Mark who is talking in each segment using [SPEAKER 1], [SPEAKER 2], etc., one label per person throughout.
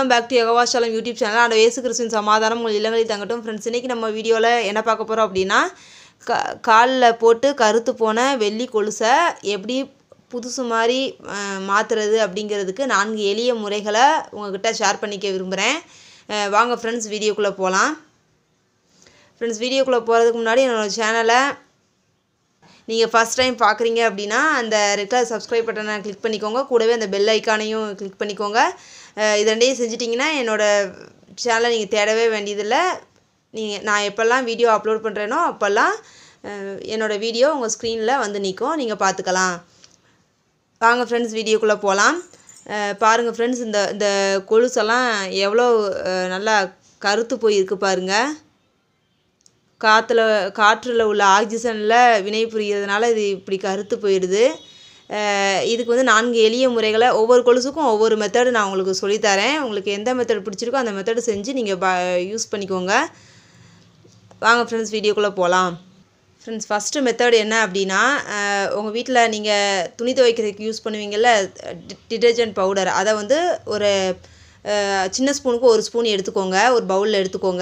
[SPEAKER 1] welcome back to யகவாஷாலம் YouTube channel அந்த இயேசு கிறிஸ்துவின் சமாதானம் உங்கள் இல்லங்களில் தங்கட்டும் ஃப்ரெண்ட்ஸ் இன்றைக்கி நம்ம வீடியோவில் என்ன பார்க்க போகிறோம் அப்படின்னா க காலில் போட்டு கருத்து போன வெள்ளி கொலுசை எப்படி புதுசு மாதிரி மாற்றுறது அப்படிங்கிறதுக்கு நான்கு எளிய முறைகளை உங்ககிட்ட ஷேர் பண்ணிக்க விரும்புகிறேன் அஹ் வாங்க ஃப்ரெண்ட்ஸ் வீடியோக்குள்ளே போகலாம் ஃப்ரெண்ட்ஸ் வீடியோக்குள்ளே போகிறதுக்கு முன்னாடி என்னோடய சேனலை நீங்கள் ஃபஸ்ட் டைம் பார்க்குறீங்க அப்படின்னா அந்த ரெட் கலர் சப்ஸ்கிரைப் பட்டனை கிளிக் பண்ணிக்கோங்க கூடவே அந்த பெல் ஐக்கானையும் கிளிக் பண்ணிக்கோங்க அஹ் இது ரெண்டையும் செஞ்சிட்டிங்கன்னா என்னோடய சேனலை நீங்கள் தேடவே வேண்டியதில்லை நீங்கள் நான் எப்போல்லாம் வீடியோ அப்லோட் பண்ணுறேனோ அப்போல்லாம் அஹ் என்னோடய வீடியோ உங்கள் ஸ்க்ரீனில் வந்து நிற்கும் நீங்கள் பார்த்துக்கலாம் வாங்க ஃப்ரெண்ட்ஸ் வீடியோக்குள்ளே போகலாம் பாருங்கள் ஃப்ரெண்ட்ஸ் இந்த இந்த கொலுசெல்லாம் எவ்வளோ அஹ், நல்லா கருத்து போயிருக்கு பாருங்கள் காற்றுல காற்றில் உள்ள ஆக்சிஜனில் வினை புரிகிறதுனால இது இப்படி கருத்து போயிடுது அஹ் இதுக்கு வந்து நான்கு எளிய முறைகளை ஒவ்வொரு கொலுசுக்கும் ஒவ்வொரு மெத்தடு நான் உங்களுக்கு சொல்லித்தரேன் உங்களுக்கு எந்த மெத்தட் பிடிச்சிருக்கோ அந்த மெத்தடு செஞ்சு நீங்கள் ப யூஸ் பண்ணிக்கோங்க வாங்க ஃப்ரெண்ட்ஸ் வீடியோக்குள்ளே போகலாம் ஃப்ரெண்ட்ஸ் ஃபஸ்ட்டு மெத்தட் என்ன அப்படின்னா உங்கள் வீட்டில் நீங்கள் துணி துவைக்கிறதுக்கு யூஸ் பண்ணுவீங்கள்ல டிடர்ஜென்ட் பவுடர் அதை வந்து ஒரு அஹ், சின்ன ஸ்பூனுக்கு ஒரு ஸ்பூன் எடுத்துக்கோங்க ஒரு பவுலில் எடுத்துக்கோங்க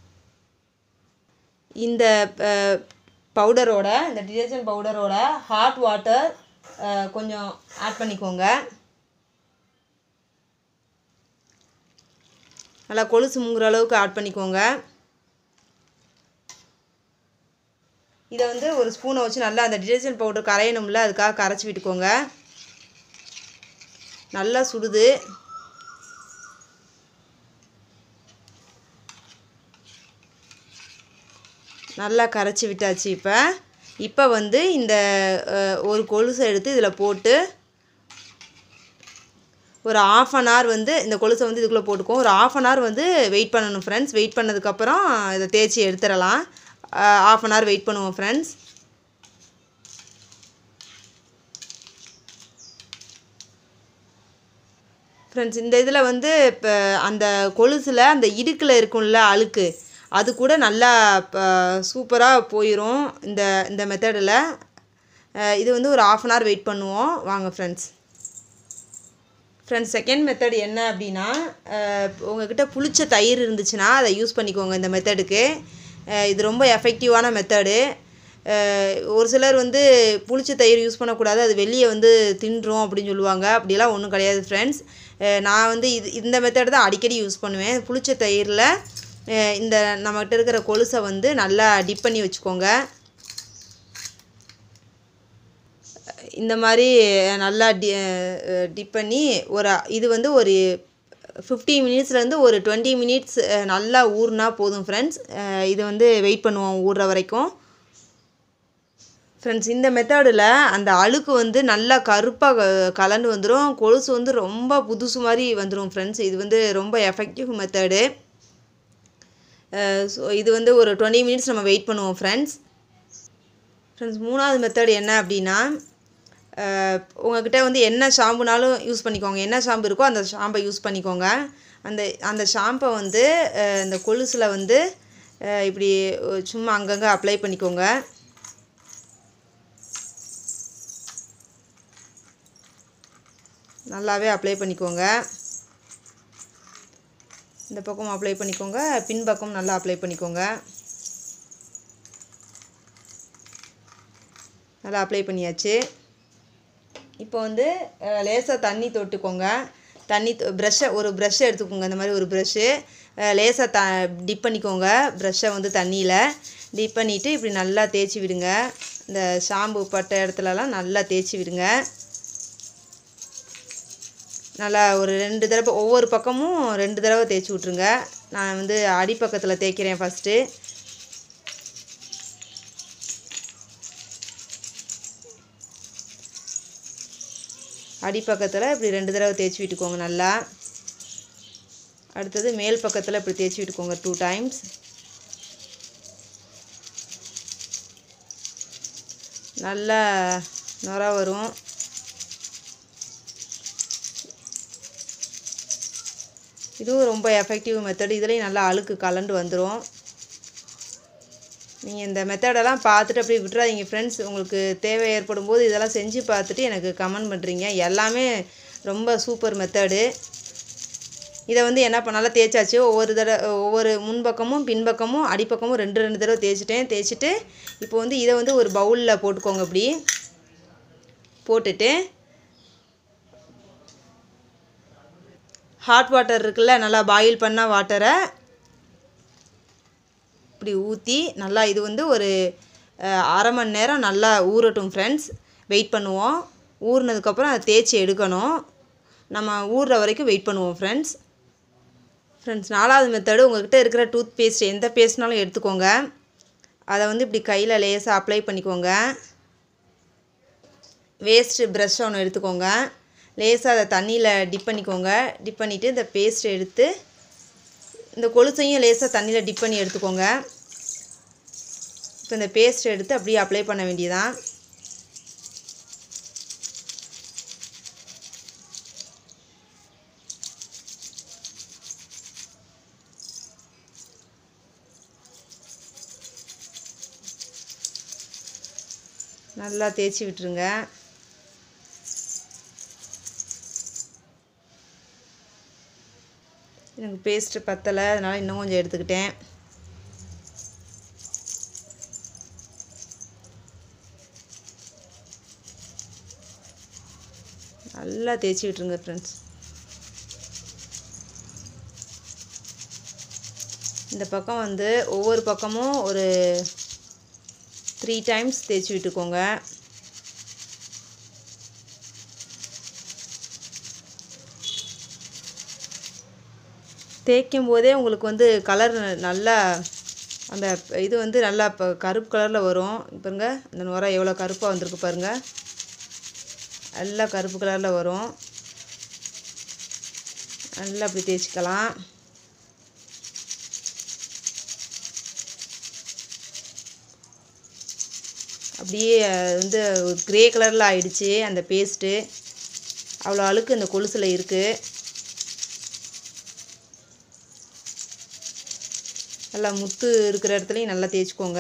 [SPEAKER 1] இந்த பவுடரோட இந்த டிடர்ஜென்ட் பவுடரோட ஹாட் வாட்டர் கொஞ்சம் ஆட் பண்ணிக்கோங்க நல்லா கொலுசு முங்குற அளவுக்கு ஆட் பண்ணிக்கோங்க இதை வந்து ஒரு ஸ்பூனை வச்சு நல்லா அந்த டிடர்ஜென்ட் பவுடர் கரையணும்ல அதுக்காக கரைச்சி விட்டுக்கோங்க நல்லா சுடுது நல்லா கரைச்சி விட்டாச்சு இப்போ இப்போ வந்து இந்த அஹ், ஒரு கொலுசை எடுத்து இதில் போட்டு ஒரு ஆஃப் அன் ஹவர் வந்து இந்த கொலுசை வந்து இதுக்குள்ளே போட்டுக்குவோம் ஒரு ஆஃப் அன் ஹவர் வந்து வெயிட் பண்ணணும் ஃப்ரெண்ட்ஸ் வெயிட் பண்ணதுக்கப்புறம் இதை தேய்ச்சி எடுத்துடலாம் ஆஃப் அன் ஹவர் வெயிட் பண்ணுவோம் ஃப்ரெண்ட்ஸ் ஃப்ரெண்ட்ஸ் இந்த இதில் வந்து இப்போ அந்த கொலுசில் அந்த இடுக்கில் இருக்கும்ல அழுக்கு அது கூட நல்லா சூப்பராக போயிடும் இந்த இந்த மெத்தடில் இது வந்து ஒரு ஆஃப் அன் ஹவர் வெயிட் பண்ணுவோம் வாங்க ஃப்ரெண்ட்ஸ் ஃப்ரெண்ட்ஸ் செகண்ட் மெத்தட் என்ன அப்படின்னா அஹ், உங்ககிட்ட புளிச்ச தயிர் இருந்துச்சுன்னா அதை யூஸ் பண்ணிக்கோங்க இந்த மெத்தடுக்கு இது ரொம்ப எஃபெக்டிவான மெத்தடு ஒரு சிலர் வந்து புளிச்ச தயிர் யூஸ் பண்ணக்கூடாது அது வெளியே வந்து தின்றும் அப்படின்னு சொல்லுவாங்க அப்படிலாம் ஒன்றும் கிடையாது ஃப்ரெண்ட்ஸ் நான் வந்து இது இந்த மெத்தட் தான் அடிக்கடி யூஸ் பண்ணுவேன் புளிச்ச தயிரில் அஹ், இந்த நம்மகிட்ட இருக்கிற கொலுசை வந்து நல்லா டிப் பண்ணி வச்சுக்கோங்க இந்த மாதிரி நல்லா டி டிப் பண்ணி ஒரு இது வந்து ஒரு ஃபிஃப்டி மினிட்ஸ்லேருந்து ஒரு டுவெண்ட்டி மினிட்ஸ் நல்லா ஊறினா போதும் ஃப்ரெண்ட்ஸ் இது வந்து வெயிட் பண்ணுவோம் ஊறுற வரைக்கும் ஃப்ரெண்ட்ஸ் இந்த மெத்தடில் அந்த அழுக்கு வந்து நல்லா கருப்பாக கலந்து வந்துடும் கொலுசு வந்து ரொம்ப புதுசு மாதிரி வந்துடும் ஃப்ரெண்ட்ஸ் இது வந்து ரொம்ப எஃபெக்டிவ் மெத்தடு ஸோ இது வந்து ஒரு டுவெண்ட்டி மினிட்ஸ் நம்ம வெயிட் பண்ணுவோம் ஃப்ரெண்ட்ஸ் ஃப்ரெண்ட்ஸ் மூணாவது மெத்தட் என்ன அப்படின்னா அஹ், உங்ககிட்ட வந்து என்ன ஷாம்புனாலும் யூஸ் பண்ணிக்கோங்க என்ன ஷாம்பு இருக்கோ அந்த ஷாம்பை யூஸ் பண்ணிக்கோங்க அந்த அந்த ஷாம்பை வந்து அஹ், இந்த கொலுசில் வந்து அஹ், இப்படி சும்மா அங்கங்கே அப்ளை பண்ணிக்கோங்க நல்லாவே அப்ளை பண்ணிக்கோங்க இந்த பக்கம் அப்ளை பண்ணிக்கோங்க பின்பக்கம் நல்லா அப்ளை பண்ணிக்கோங்க நல்லா அப்ளை பண்ணியாச்சு இப்போ வந்து லேசாக தண்ணி தொட்டுக்கோங்க தண்ணி ப்ரஷ்ஷை ஒரு ப்ரஷ்ஷை எடுத்துக்கோங்க இந்த மாதிரி ஒரு ப்ரஷ்ஷு லேசாக த டிப் பண்ணிக்கோங்க ப்ரஷ்ஷை வந்து தண்ணியில் டிப் பண்ணிவிட்டு இப்படி நல்லா தேய்ச்சி விடுங்க இந்த ஷாம்பு பட்ட இடத்துலலாம் நல்லா தேய்ச்சி விடுங்க நல்லா ஒரு ரெண்டு தடவை ஒவ்வொரு பக்கமும் ரெண்டு தடவை தேய்ச்சி விட்ருங்க நான் வந்து அடிப்பக்கத்தில் தேய்க்கிறேன் ஃபஸ்ட்டு அடிப்பக்கத்தில் இப்படி ரெண்டு தடவை தேய்ச்சி விட்டுக்கோங்க நல்லா அடுத்தது மேல் பக்கத்தில் இப்படி தேய்ச்சி விட்டுக்கோங்க டூ டைம்ஸ் நல்லா நுர வரும் இதுவும் ரொம்ப எஃபெக்டிவ் மெத்தட் இதுலேயும் நல்லா அழுக்கு கலண்டு வந்துடும் நீங்கள் இந்த மெத்தடெல்லாம் பார்த்துட்டு அப்படியே விட்டுறாதீங்க ஃப்ரெண்ட்ஸ் உங்களுக்கு தேவை ஏற்படும் போது இதெல்லாம் செஞ்சு பார்த்துட்டு எனக்கு கமெண்ட் பண்ணுறீங்க எல்லாமே ரொம்ப சூப்பர் மெத்தடு இதை வந்து என்ன பண்ணாலும் தேய்ச்சாச்சு ஒவ்வொரு தடவை ஒவ்வொரு முன்பக்கமும் பின்பக்கமும் அடிப்பக்கமும் ரெண்டு ரெண்டு தடவை தேய்ச்சிட்டேன் தேய்ச்சிட்டு இப்போ வந்து இதை வந்து ஒரு பவுலில் போட்டுக்கோங்க இப்படி போட்டுட்டு ஹாட் வாட்டர் இருக்குல்ல நல்லா பாயில் பண்ண வாட்டரை இப்படி ஊற்றி நல்லா இது வந்து ஒரு அஹ், அரை மணி நேரம் நல்லா ஊறட்டும் ஃப்ரெண்ட்ஸ் வெயிட் பண்ணுவோம் ஊறினதுக்கப்புறம் அதை தேய்ச்சி எடுக்கணும் நம்ம ஊறுற வரைக்கும் வெயிட் பண்ணுவோம் ஃப்ரெண்ட்ஸ் ஃப்ரெண்ட்ஸ் நாலாவது மெத்தடு உங்கள்கிட்ட இருக்கிற டூத் பேஸ்ட் எந்த பேஸ்ட்னாலும் எடுத்துக்கோங்க அதை வந்து இப்படி கையில் லேசாக அப்ளை பண்ணிக்கோங்க வேஸ்ட்டு ப்ரஷ் ஒன்று எடுத்துக்கோங்க லேசாக அதை தண்ணியில் டிப் பண்ணிக்கோங்க டிப் பண்ணிவிட்டு இந்த பேஸ்ட் எடுத்து இந்த கொலுசையும் லேசாக தண்ணியில் டிப் பண்ணி எடுத்துக்கோங்க இப்போ இந்த பேஸ்ட் எடுத்து அப்படியே அப்ளை பண்ண வேண்டியதான் நல்லா தேய்ச்சி விட்டுருங்க எனக்கு பேஸ்ட்டு பத்தலை அதனால் இன்னும் கொஞ்சம் எடுத்துக்கிட்டேன் நல்லா தேய்ச்சி விட்டுருங்க ஃப்ரெண்ட்ஸ் இந்த பக்கம் வந்து ஒவ்வொரு பக்கமும் ஒரு த்ரீ டைம்ஸ் தேய்ச்சி விட்டுக்கோங்க தேய்க்கும் போதே உங்களுக்கு வந்து கலர் நல்லா அந்த இது வந்து நல்லா இப்போ கருப்பு கலரில் வரும் பாருங்க இந்த நுரை எவ்வளோ கருப்பாக வந்திருக்கு பாருங்க நல்லா கருப்பு கலரில் வரும் நல்லா அப்படி தேய்ச்சிக்கலாம் அப்படியே அஹ், வந்து க்ரே கலரில் ஆயிடுச்சு அந்த பேஸ்ட்டு அவ்வளோ அழுக்கு இந்த கொலுசில் இருக்குது நல்லா முத்து இருக்கிற இடத்துலையும் நல்லா தேய்ச்சிக்கோங்க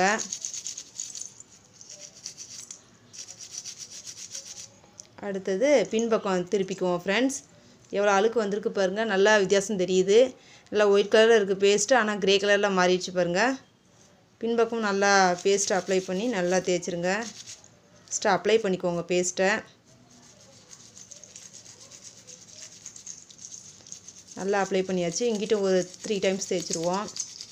[SPEAKER 1] அடுத்தது பின்பக்கம் திருப்பிக்குவோம் ஃப்ரெண்ட்ஸ் எவ்வளோ அழுக்கு வந்திருக்கு பாருங்கள் நல்லா வித்தியாசம் தெரியுது நல்லா ஒயிட் கலரில் இருக்குது பேஸ்ட்டு ஆனால் க்ரே கலரில் மாறிடுச்சு பாருங்கள் பின்பக்கம் நல்லா பேஸ்ட்டை அப்ளை பண்ணி நல்லா தேய்ச்சிருங்க ஃபஸ்ட்டு அப்ளை பண்ணிக்கோங்க பேஸ்ட்டை நல்லா அப்ளை பண்ணியாச்சு இங்கிட்ட ஒரு த்ரீ டைம்ஸ் தேய்ச்சிருவோம்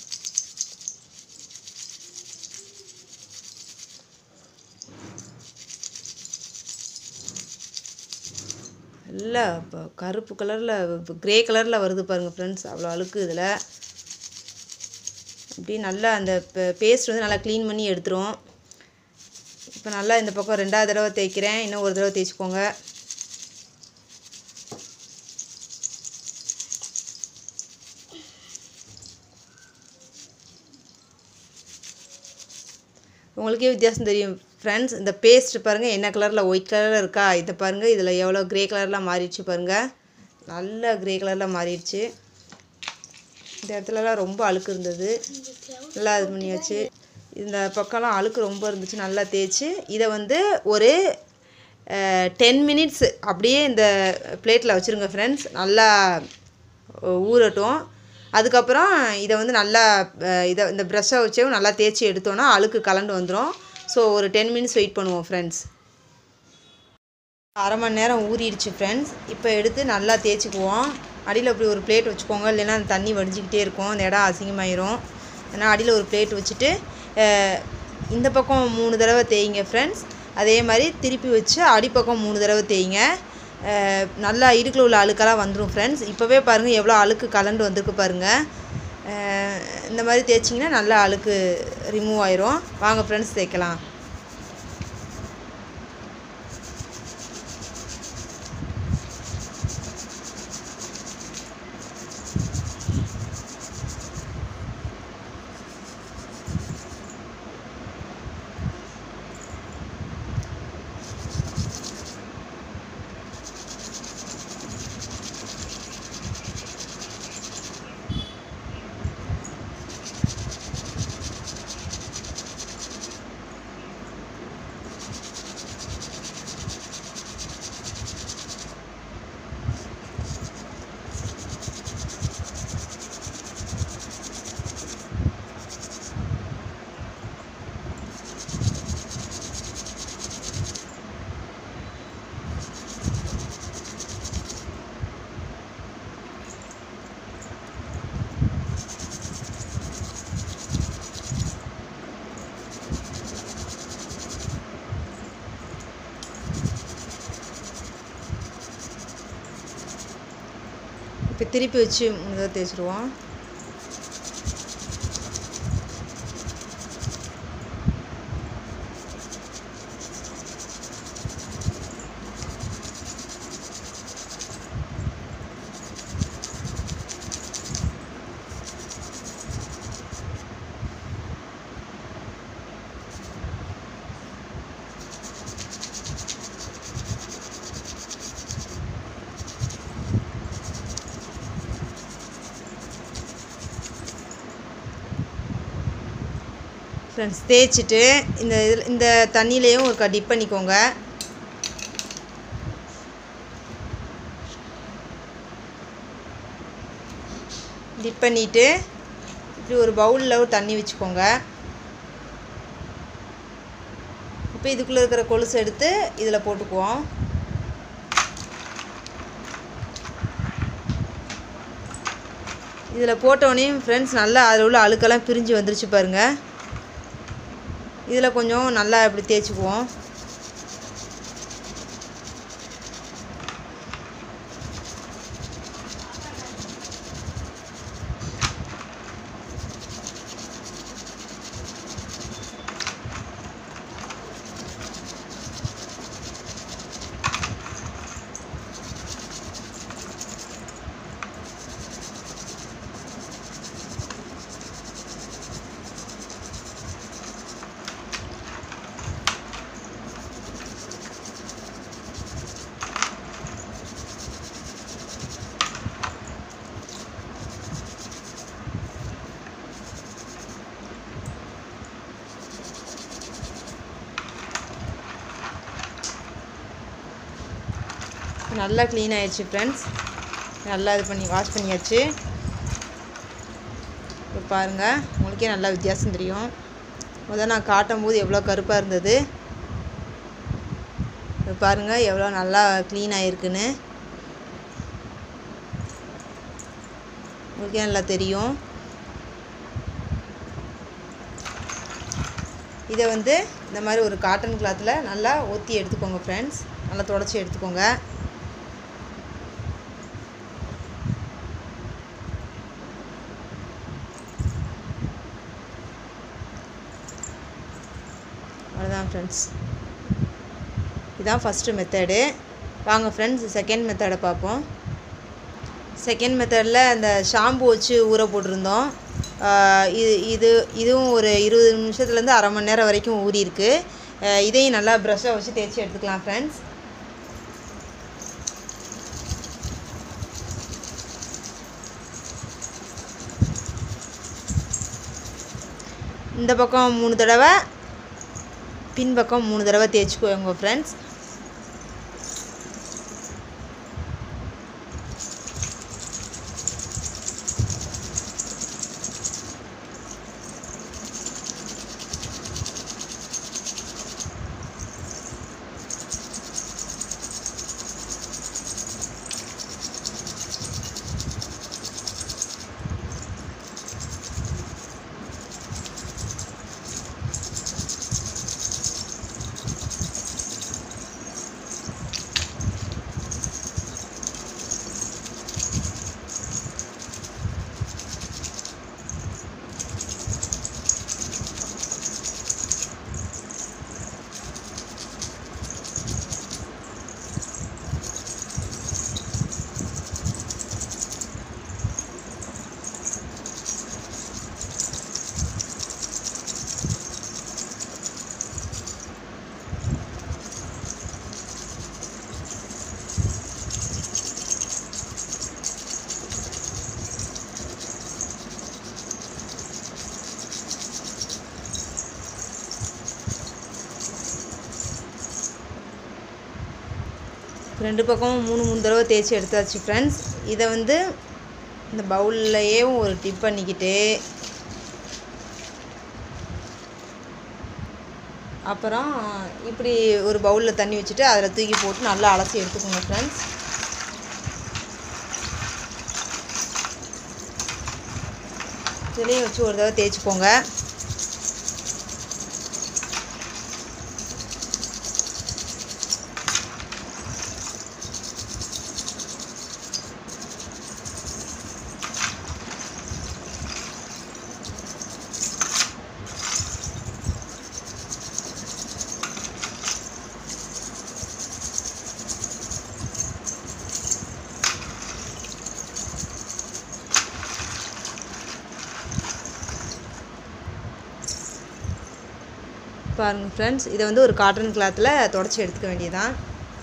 [SPEAKER 1] நல்லா இப்போ கருப்பு கலரில் க்ரே கலரில் வருது பாருங்கள் ஃப்ரெண்ட்ஸ் அவ்வளோ அழுக்கு இதில் அப்படி நல்லா அந்த பேஸ்ட் வந்து நல்லா க்ளீன் பண்ணி எடுத்துரும் இப்போ நல்லா இந்த பக்கம் ரெண்டாவது தடவை தேய்க்கிறேன் இன்னும் ஒரு தடவை தேய்ச்சிக்கோங்க உங்களுக்கே வித்தியாசம் தெரியும் ஃப்ரெண்ட்ஸ் இந்த பேஸ்ட் பாருங்கள் என்ன கலரில் ஒயிட் கலரில் இருக்கா இதை பாருங்கள் இதில் எவ்வளோ க்ரே கலரில் மாறிடுச்சு பாருங்கள் நல்ல க்ரே கலரில் மாறிடுச்சு இந்த இடத்துலலாம் ரொம்ப அழுக்கு இருந்தது நல்லா இது பண்ணியாச்சு இந்த பக்கம்லாம் அழுக்கு ரொம்ப இருந்துச்சு நல்லா தேய்ச்சி இதை வந்து ஒரு டென் மினிட்ஸ் அப்படியே இந்த பிளேட்டில் வச்சுருங்க ஃப்ரெண்ட்ஸ் நல்லா ஊறட்டும் அதுக்கப்புறம் இதை வந்து நல்லா அஹ், இதை இந்த ப்ரெஷ்ஷை வச்சும் நல்லா தேய்ச்சி எடுத்தோன்னா அழுக்கு கலண்டு வந்துடும் ஸோ ஒரு டென் மினிட்ஸ் வெயிட் பண்ணுவோம் ஃப்ரெண்ட்ஸ் அரை மணி நேரம் ஊறிடுச்சு ஃப்ரெண்ட்ஸ் இப்போ எடுத்து நல்லா தேய்ச்சிக்குவோம் அடியில் இப்படி ஒரு பிளேட் வச்சுக்கோங்க இல்லைன்னா அந்த தண்ணி வடிஞ்சிக்கிட்டே இருக்கும் அந்த இடம் அசிங்கமாயிரும் ஏன்னா அடியில் ஒரு பிளேட் வச்சுட்டு அஹ், இந்த பக்கம் மூணு தடவை தேய்ங்க ஃப்ரெண்ட்ஸ் அதே மாதிரி திருப்பி வச்சு அடிப்பக்கம் மூணு தடவை தேய்ங்க அஹ், நல்லா இடுக்கில் உள்ள அழுக்கெல்லாம் வந்துடும் ஃப்ரெண்ட்ஸ் இப்போவே பாருங்கள் எவ்வளோ அழுக்கு கலண்டு வந்திருக்கு பாருங்கள் அஹ், இந்த மாதிரி தேய்ச்சிங்கன்னா நல்லா அழுக்கு ரிமூவ் ஆயிரும் வாங்க ஃப்ரெண்ட்ஸ் தேய்க்கலாம் இப்போ திருப்பி வச்சு மூணு தடவை தேய்ச்சிருவோம் ஃப்ரெண்ட்ஸ் தேய்ச்சிட்டு இந்த இதில் இந்த தண்ணியிலையும் ஒரு டிப் பண்ணிக்கோங்க டிப் பண்ணிவிட்டு இப்படி ஒரு பவுலில் ஒரு தண்ணி வச்சுக்கோங்க இப்போ இதுக்குள்ளே இருக்கிற கொலுசு எடுத்து இதில் போட்டுக்குவோம் இதில் போட்டோடனே ஃப்ரெண்ட்ஸ் நல்லா அதில் உள்ள அழுக்கெல்லாம் பிரிஞ்சு வந்துருச்சு பாருங்கள் இதில் கொஞ்சம் நல்லா இப்படி தேய்ச்சிக்குவோம் நல்லா க்ளீன் ஆயிடுச்சு ஃப்ரெண்ட்ஸ் நல்லா இது பண்ணி வாஷ் பண்ணியாச்சு இப்போ பாருங்கள் உங்களுக்கே நல்லா வித்தியாசம் தெரியும் முதல் நான் காட்டும் போது எவ்வளோ கருப்பாக இருந்தது இப்போ பாருங்கள் எவ்வளோ நல்லா க்ளீன் ஆகிருக்குன்னு உங்களுக்கே நல்லா தெரியும் இதை வந்து இந்த மாதிரி ஒரு காட்டன் கிளாத்தில் நல்லா ஊற்றி எடுத்துக்கோங்க ஃப்ரெண்ட்ஸ் நல்லா தொடச்சி எடுத்துக்கோங்க அவ்வளோதான் ஃப்ரெண்ட்ஸ் இதுதான் ஃபஸ்ட்டு மெத்தடு வாங்க ஃப்ரெண்ட்ஸ் செகண்ட் மெத்தடை பார்ப்போம் செகண்ட் மெத்தடில் அந்த ஷாம்பு வச்சு ஊற போட்டிருந்தோம் ஆஹ் இது இது இதுவும் ஒரு இருபது நிமிஷத்துலேருந்து அரை மணி நேரம் வரைக்கும் ஊறியிருக்கு ஆஹ் இதையும் நல்லா ப்ரஷ்ஷை வச்சு தேய்ச்சி எடுத்துக்கலாம் ஃப்ரெண்ட்ஸ் இந்த பக்கம் மூணு தடவை பின்பக்கம் மூணு தடவை தேய்ச்சிக்கோங்க ஃப்ரெண்ட்ஸ் ரெண்டு பக்கமும் மூணு மூணு தடவை தேய்ச்சி எடுத்தாச்சு ஃப்ரெண்ட்ஸ் இதை வந்து இந்த பவுல்லையே ஒரு டிப் பண்ணிக்கிட்டு அப்புறம் இப்படி ஒரு பவுலில் தண்ணி வச்சுட்டு அதில் தூக்கி போட்டு நல்லா அலசி எடுத்துக்கோங்க ஃப்ரெண்ட்ஸ் இதுலேயும் வச்சு ஒரு தடவை தேய்ச்சிக்கோங்க பாருங்கள் ஃப்ரெண்ட்ஸ் இதை வந்து ஒரு காட்டன் கிளாத்தில் தொடச்சி எடுத்துக்க வேண்டியதான்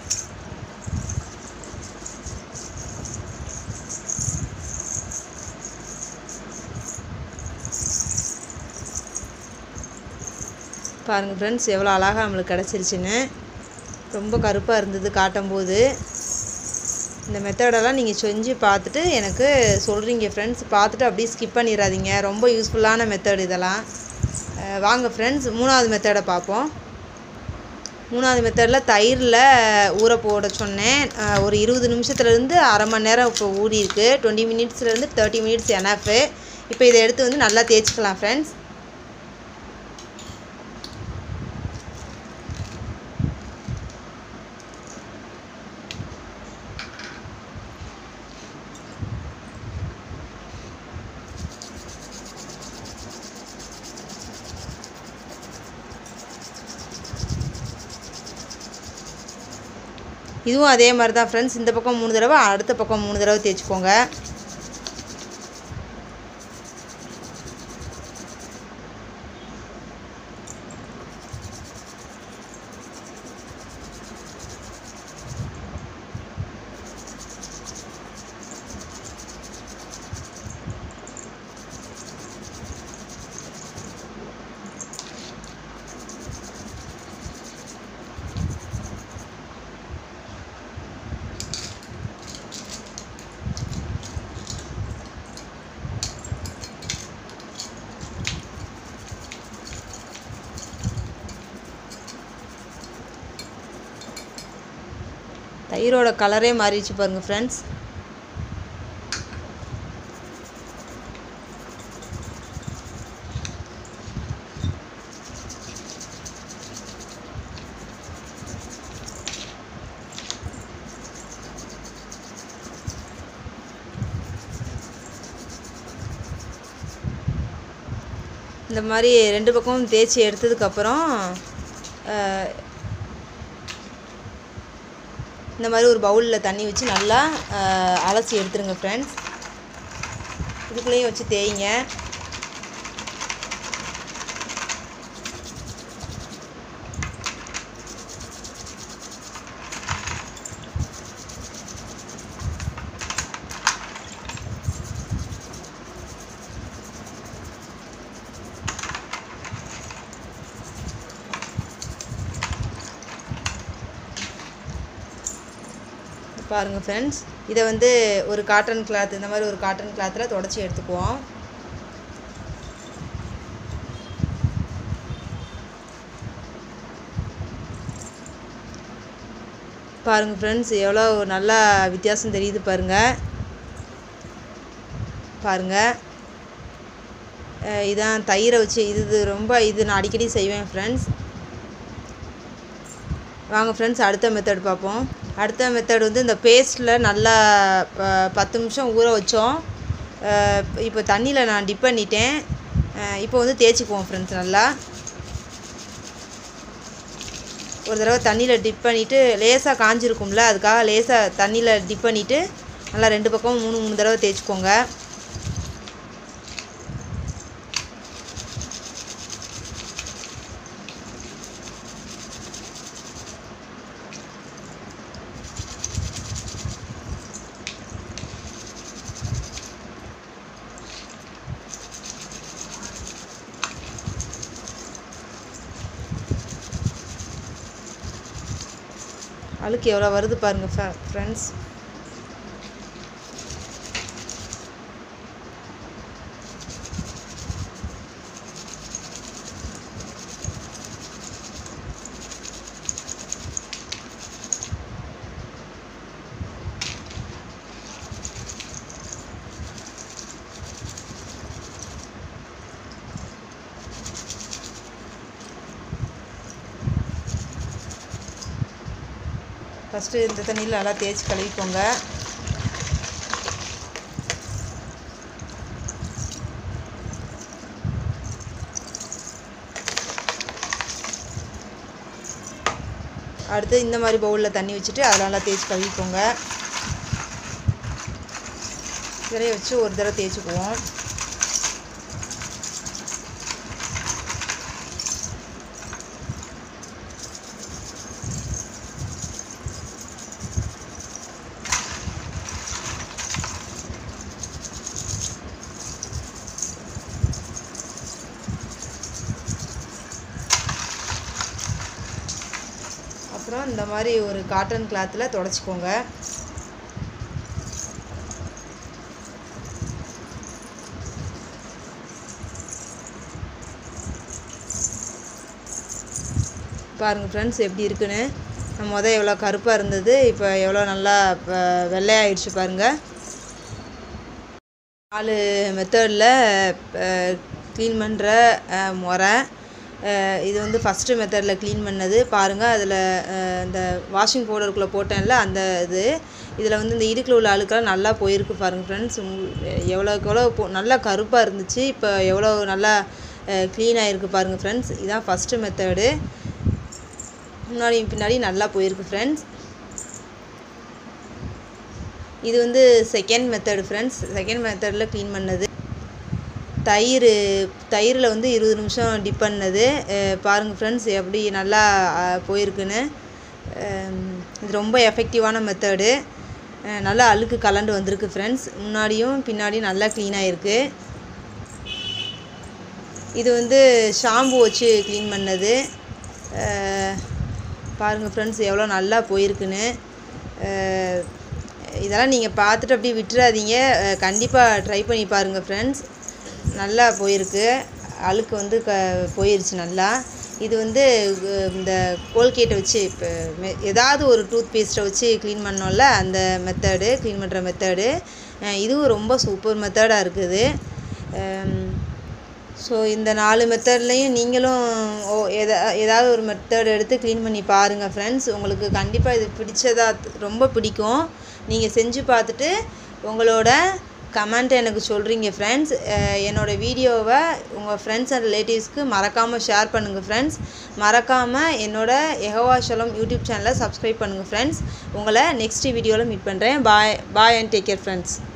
[SPEAKER 1] பாருங்கள் ஃப்ரெண்ட்ஸ் எவ்வளோ அழகாக நம்மளுக்கு கிடச்சிருச்சுன்னு ரொம்ப கருப்பாக இருந்தது காட்டும்போது இந்த மெத்தடெல்லாம் நீங்கள் செஞ்சு பார்த்துட்டு எனக்கு சொல்கிறீங்க ஃப்ரெண்ட்ஸ் பார்த்துட்டு அப்படியே ஸ்கிப் பண்ணிடாதீங்க ரொம்ப யூஸ்ஃபுல்லான மெத்தட் இதெல்லாம் அஹ் வாங்க ஃப்ரெண்ட்ஸ் மூணாவது மெத்தடை பார்ப்போம் மூணாவது மெத்தடில் தயிரில் ஊற போட சொன்னேன் அஹ் ஒரு இருபது நிமிஷத்துலேருந்து அரை மணி நேரம் இப்போ ஊறி இருக்கு டுவெண்ட்டி மினிட்ஸ்லேருந்து தேர்ட்டி மினிட்ஸ் எனஃபு இப்போ இதை எடுத்து வந்து நல்லா தேய்ச்சிக்கலாம் ஃப்ரெண்ட்ஸ் இதுவும் அதே மாதிரி தான் ஃப்ரெண்ட்ஸ் இந்த பக்கம் மூணு தடவை அடுத்த பக்கம் மூணு தடவை தேய்ச்சிக்கோங்க தயிரோட கலரே மாறிடுச்சு பாருங்கள் ஃப்ரெண்ட்ஸ் இந்த மாதிரி ரெண்டு பக்கமும் தேய்ச்சி எடுத்ததுக்கப்புறம் இந்த மாதிரி ஒரு பவுலில் தண்ணி வச்சு நல்லா அஹ், அலசி எடுத்துருங்க ஃப்ரெண்ட்ஸ் இதுக்குள்ளேயும் வச்சு தேய்ங்க பாருங்கள் ஃப்ரெண்ட்ஸ் இதை வந்து ஒரு காட்டன் கிளாத் இந்த மாதிரி ஒரு காட்டன் கிளாத்தில் தொடச்சி எடுத்துக்குவோம் பாருங்கள் ஃப்ரெண்ட்ஸ் எவ்வளோ நல்லா வித்தியாசம் தெரியுது பாருங்கள் பாருங்கள் அஹ் இதான் தயிரை வச்சு இது இது ரொம்ப இது நான் அடிக்கடி செய்வேன் ஃப்ரெண்ட்ஸ் வாங்க ஃப்ரெண்ட்ஸ் அடுத்த மெத்தட் பார்ப்போம் அடுத்த மெத்தட் வந்து இந்த பேஸ்ட்டில் நல்லா ப- பத்து நிமிஷம் ஊற வச்சோம் அஹ் இப்போ தண்ணியில் நான் டிப் பண்ணிட்டேன் அஹ் இப்போ வந்து தேய்ச்சிக்குவோம் ஃப்ரெண்ட்ஸ் நல்லா ஒரு தடவை தண்ணியில் டிப் பண்ணிவிட்டு லேசாக காஞ்சிருக்கும்ல அதுக்காக லேசாக தண்ணியில் டிப் பண்ணிவிட்டு நல்லா ரெண்டு பக்கமும் மூணு மூணு தடவை தேய்ச்சிக்கோங்க அழுக்கு எவ்வளோ வருது பாருங்கள் ஃப்ரெண்ட்ஸ் ஃபஸ்ட்டு இந்த தண்ணியில் நல்லா தேய்ச்சி கழுவிக்கோங்க அடுத்து இந்த மாதிரி பவுலில் தண்ணி வச்சுட்டு அதில் நல்லா தேய்ச்சி கழுவிக்கோங்க இதிலே வச்சு ஒரு தடவை தேய்ச்சிக்குவோம் அப்புறம் இந்த மாதிரி ஒரு காட்டன் கிளாத்தில் தொடச்சிக்கோங்க பாருங்கள் ஃப்ரெண்ட்ஸ் எப்படி இருக்குன்னு மொதல் எவ்வளோ கருப்பாக இருந்தது இப்போ எவ்வளோ நல்லா இப்போ வெள்ளையாயிடுச்சு பாருங்கள் நாலு மெத்தடில் க்ளீன் பண்ணுற முறை இது வந்து ஃபஸ்ட்டு மெத்தடில் க்ளீன் பண்ணது பாருங்கள் அதில் இந்த வாஷிங் பவுடருக்குள்ளே போட்டேன்ல அந்த இது இதில் வந்து இந்த இடுக்கில் உள்ள அழுக்கெல்லாம் நல்லா போயிருக்கு பாருங்கள் ஃப்ரெண்ட்ஸ் எவ்வளோக்கு எவ்வளோ போ நல்லா கருப்பாக இருந்துச்சு இப்போ எவ்வளோ நல்லா க்ளீன் ஆகிருக்கு பாருங்கள் ஃப்ரெண்ட்ஸ் இதுதான் ஃபஸ்ட்டு மெத்தடு முன்னாடியும் பின்னாடி நல்லா போயிருக்கு ஃப்ரெண்ட்ஸ் இது வந்து செகண்ட் மெத்தடு ஃப்ரெண்ட்ஸ் செகண்ட் மெத்தடில் க்ளீன் பண்ணது தயிர் தயிரில் வந்து இருபது நிமிஷம் டிப் பண்ணது பாருங்கள் ஃப்ரெண்ட்ஸ் எப்படி நல்லா போயிருக்குன்னு இது ரொம்ப எஃபெக்டிவான மெத்தடு நல்லா அழுக்கு கலண்டு வந்திருக்கு ஃப்ரெண்ட்ஸ் முன்னாடியும் பின்னாடியும் நல்லா க்ளீனாக இருக்குது இது வந்து ஷாம்பு வச்சு க்ளீன் பண்ணது பாருங்கள் ஃப்ரெண்ட்ஸ் எவ்வளோ நல்லா போயிருக்குன்னு இதெல்லாம் நீங்கள் பார்த்துட்டு அப்படியே விட்டுறாதீங்க கண்டிப்பாக ட்ரை பண்ணி பாருங்கள் ஃப்ரெண்ட்ஸ் நல்லா போயிருக்கு அழுக்கு வந்து க போயிருச்சு நல்லா இது வந்து இந்த கோல்கேட்டை வச்சு இப்போ ஏதாவது ஒரு டூத் பேஸ்ட்டை வச்சு க்ளீன் பண்ணோம்ல அந்த மெத்தடு க்ளீன் பண்ணுற மெத்தடு இதுவும் ரொம்ப சூப்பர் மெத்தடாக இருக்குது ஸோ இந்த நாலு மெத்தட்லேயும் நீங்களும் ஓ எதா ஏதாவது ஒரு மெத்தட் எடுத்து க்ளீன் பண்ணி பாருங்கள் ஃப்ரெண்ட்ஸ் உங்களுக்கு கண்டிப்பாக இது பிடிச்சதா ரொம்ப பிடிக்கும் நீங்கள் செஞ்சு பார்த்துட்டு உங்களோட கமெண்ட் எனக்கு சொல்கிறீங்க ஃப்ரெண்ட்ஸ் என்னோடய வீடியோவை உங்கள் ஃப்ரெண்ட்ஸ் அண்ட் ரிலேட்டிவ்ஸ்க்கு மறக்காமல் ஷேர் பண்ணுங்கள் ஃப்ரெண்ட்ஸ் மறக்காமல் என்னோடய எகவாஷலம் யூடியூப் சேனலை சப்ஸ்கிரைப் பண்ணுங்கள் ஃப்ரெண்ட்ஸ் உங்களை நெக்ஸ்ட் வீடியோவில் மீட் பண்ணுறேன் bye bye and take care friends